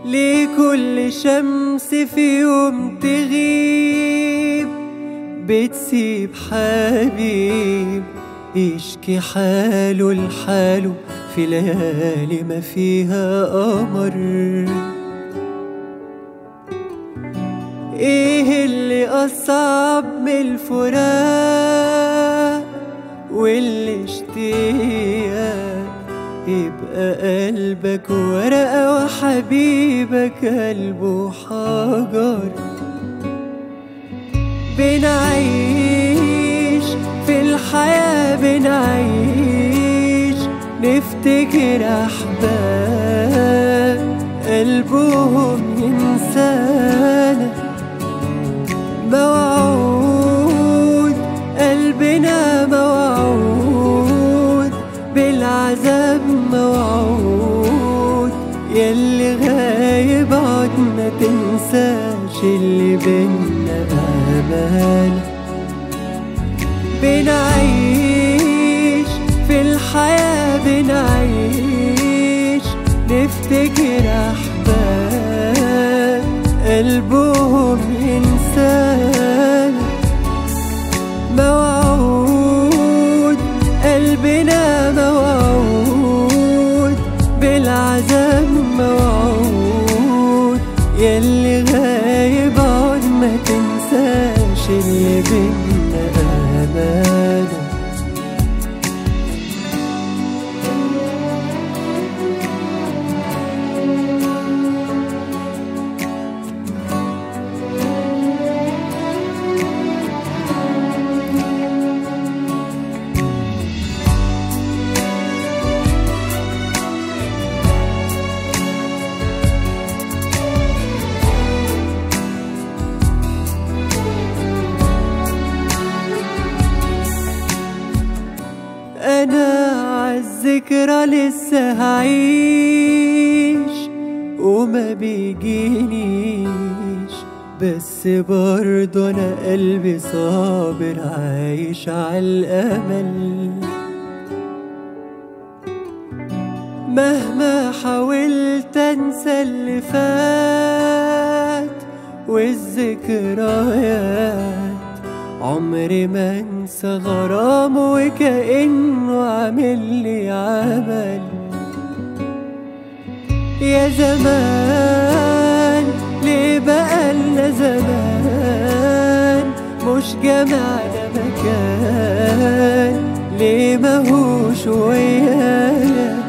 ليه كل شمس في يوم تغيب بتسيب حبيب يشكي حاله لحاله في ليالي ما فيها قمر ايه اللي اصعب من الفراق واللي اشتياق يبقى قلبك ورقة وحبيبك قلبه حجر بنعيش في الحياة بنعيش نفتكر أحباب قلبهم ينسانا موعود قلبنا موعود بالعذاب موعود يلي غايب عد ما تنساش اللي بينا أمان بنعيش في الحياة بنعيش نفتكر أحباب قلبهم إنسان موعود قلبنا موعود بالعذاب موعود يلي غايب عد ما تنساش اللي بينا أمانة انا عالذكرى لسه هعيش وما بيجينيش بس برضه انا قلبي صابر عايش عالامل مهما حاولت انسى اللي فات والذكريات عمري ما انسى غرامه وكأنه عامل لي عمل يا زمان ليه بقالنا زمان مش جمعنا مكان ليه ماهوش ويانا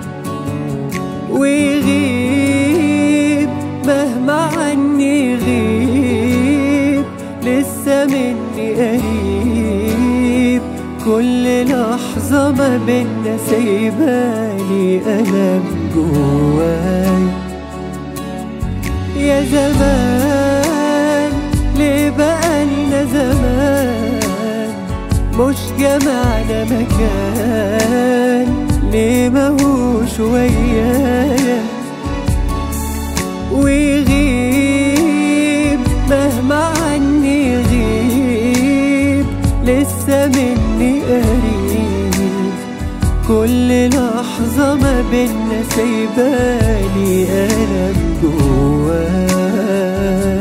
ويغيب مهما عني يغيب لسه مني قريب كل لحظة ما بينا سايباني ألم جواي يا زمان ليه بقالنا زمان مش جمعنا مكان ليه ماهوش ويايا ويغيب مهما عني يغيب لسه مني قريب كل لحظة ما بينا سايباني ألم جواي